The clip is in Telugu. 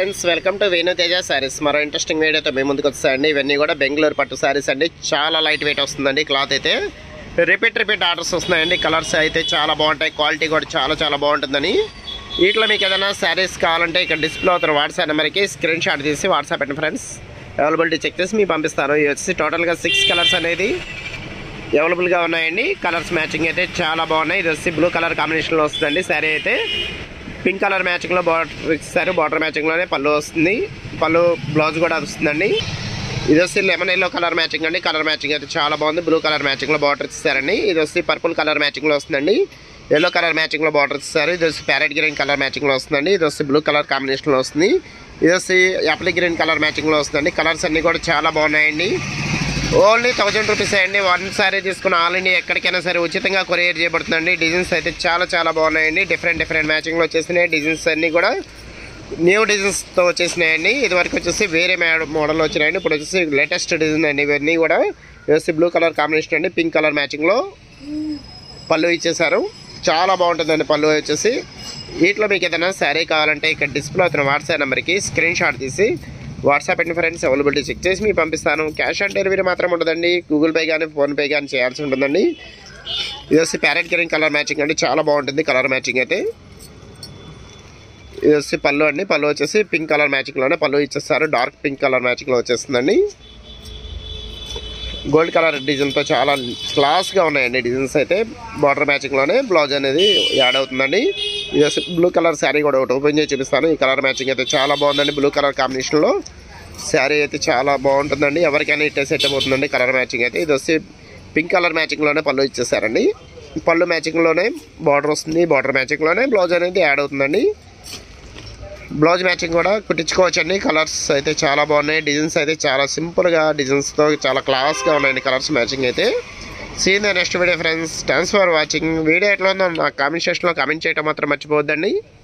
friends welcome to Venu Teja sarees మరో ఇంట్రెస్టింగ్ వీడియోతో మేము ముందుకు వస్తాయండి ఇవన్నీ కూడా బెంగళూరు పట్టు సారీస్ అండి చాలా లైట్ వెయిట్ వస్తుందండి క్లాత్ అయితే రిపీట్ రిపీట్ ఆర్డర్స్ వస్తున్నాయండి కలర్స్ అయితే చాలా బాగుంటాయి క్వాలిటీ కూడా చాలా చాలా బాగుంటుందని వీటిలో మీకు ఏదైనా శారీస్ కావాలంటే ఇక్కడ డిస్ప్లే అవుతున్న వాట్సాప్ నెంబర్కి స్క్రీన్ షాట్ తీసి వాట్సాప్ పెట్టండి ఫ్రెండ్స్ అవైలబిలిటీ చెక్ చేసి మీకు పంపిస్తాను ఇవి వచ్చి టోటల్గా సిక్స్ కలర్స్ అనేది అవైలబుల్గా ఉన్నాయండి కలర్స్ మ్యాచింగ్ అయితే చాలా బాగున్నాయి ఇది వచ్చి బ్లూ కలర్ కాంబినేషన్లో వస్తుందండి శారీ అయితే పింక్ కలర్ మ్యాచింగ్లో బార్డర్ ఇస్తారు బార్డర్ మ్యాచింగ్లోనే పళ్ళు వస్తుంది పళ్ళు బ్లౌజ్ కూడా వస్తుందండి ఇది వచ్చి లెమన్ ఎల్లో కలర్ మ్యాచింగ్ అండి కలర్ మ్యాచింగ్ అయితే చాలా బాగుంది బ్లూ కలర్ మ్యాచింగ్లో బార్డర్ ఇస్తారండి ఇది వచ్చి పర్పుల్ కలర్ మ్యాచింగ్లో వస్తుందండి ఎల్లో కలర్ మ్యాచింగ్లో బార్డర్ ఇస్తారు ఇది వచ్చి ప్యారెట్ గ్రీన్ కలర్ మ్యాచింగ్లో వస్తుందండి ఇది వచ్చి బ్లూ కలర్ కాంబినేషన్లో వస్తుంది ఇది వచ్చి యాపిల్ గ్రీన్ కలర్ మ్యాచింగ్లో వస్తుందండి కలర్స్ అన్నీ కూడా చాలా బాగున్నాయండి ఓన్లీ థౌజండ్ రూపీస్ అండి వన్ సారీ తీసుకున్న ఆల్ ఇండియా ఎక్కడికైనా సరే ఉచితంగా కొరియర్ చేయబడుతుందండి డిజైన్స్ అయితే చాలా చాలా బాగున్నాయండి డిఫరెంట్ డిఫరెంట్ మ్యాచింగ్లో వచ్చేసినాయి డిజైన్స్ అన్నీ కూడా న్యూ డిజైన్స్తో వచ్చేసినాయండి ఇది వరకు వచ్చేసి వేరే మోడల్ వచ్చినాయండి ఇప్పుడు వచ్చేసి లేటెస్ట్ డిజైన్ అండి ఇవన్నీ కూడా ఇది వచ్చి బ్లూ కలర్ కాంబినేషన్ అండి పింక్ కలర్ మ్యాచింగ్లో పళ్ళు ఇచ్చేసారు చాలా బాగుంటుందండి పళ్ళు వచ్చేసి వీటిలో మీకు ఏదైనా శారీ కావాలంటే ఇక్కడ డిస్ప్లే అవుతున్న వాట్సాప్ నెంబర్కి స్క్రీన్ షాట్ తీసి వాట్సాప్ అండి ఫ్రెండ్స్ అవైలబిలిటీ చెక్ చేసి మీకు పంపిస్తాను క్యాష్ ఆన్ డెలివరీ మాత్రం ఉండదండి గూగుల్ పే కానీ ఫోన్పే కానీ చేయాల్సి ఉంటుందండి ఇది వచ్చి ప్యారెట్ గ్రీన్ కలర్ మ్యాచింగ్ అండి చాలా బాగుంటుంది కలర్ మ్యాచింగ్ అయితే ఇది వచ్చి పళ్ళు అండి పళ్ళు వచ్చేసి పింక్ కలర్ మ్యాచింగ్లోనే పళ్ళు ఇచ్చేస్తారు డార్క్ పింక్ కలర్ మ్యాచింగ్లో వచ్చేస్తుందండి గోల్డ్ కలర్ డిజైన్తో చాలా క్లాస్గా ఉన్నాయండి డిజైన్స్ అయితే బార్డర్ మ్యాచింగ్లోనే బ్లౌజ్ అనేది యాడ్ అవుతుందండి ఇది వచ్చి బ్లూ కలర్ శారీ కూడా ఒకటి ఓపెన్ చేసి చూపిస్తాను ఈ కలర్ మ్యాచింగ్ అయితే చాలా బాగుందండి బ్లూ కలర్ కాంబినేషన్లో శారీ అయితే చాలా బాగుంటుందండి ఎవరికైనా ఇట్టే సెట్ అవుతుందండి కలర్ మ్యాచింగ్ అయితే ఇది వచ్చి పింక్ కలర్ మ్యాచింగ్లోనే పళ్ళు ఇచ్చేసారండి పళ్ళు మ్యాచింగ్లోనే బార్డర్ వస్తుంది బార్డర్ మ్యాచింగ్లోనే బ్లౌజ్ అనేది యాడ్ అవుతుందండి బ్లౌజ్ మ్యాచింగ్ కూడా కుట్టించుకోవచ్చు అండి కలర్స్ అయితే చాలా బాగున్నాయి డిజైన్స్ అయితే చాలా సింపుల్గా డిజైన్స్తో చాలా క్లాస్గా ఉన్నాయండి కలర్స్ మ్యాచింగ్ అయితే see the next video friends thanks for watching video ఎట్లా ఉందో నా కామెంట్ సెక్షన్లో కామెంట్ చేయడం మాత్రం మర్చిపోవద్దండి